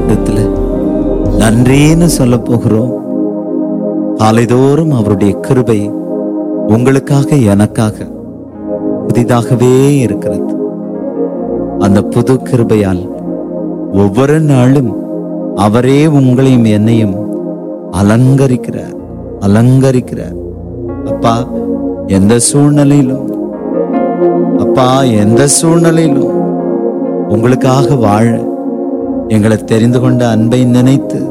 அவரிடத்துல நன்றின்னு சொல்ல போகிறோம் காலைதோறும் அவருடைய கிருபை உங்களுக்காக எனக்காக புதிதாகவே இருக்கிறது அந்த புது கிருபையால் ஒவ்வொரு நாளும் அவரே உங்களையும் என்னையும் அலங்கரிக்கிறார் அலங்கரிக்கிறார் அப்பா எந்த சூழ்நிலையிலும் அப்பா எந்த சூழ்நிலையிலும் உங்களுக்காக வாழ எங்களை தெரிந்து கொண்ட அன்பை நினைத்து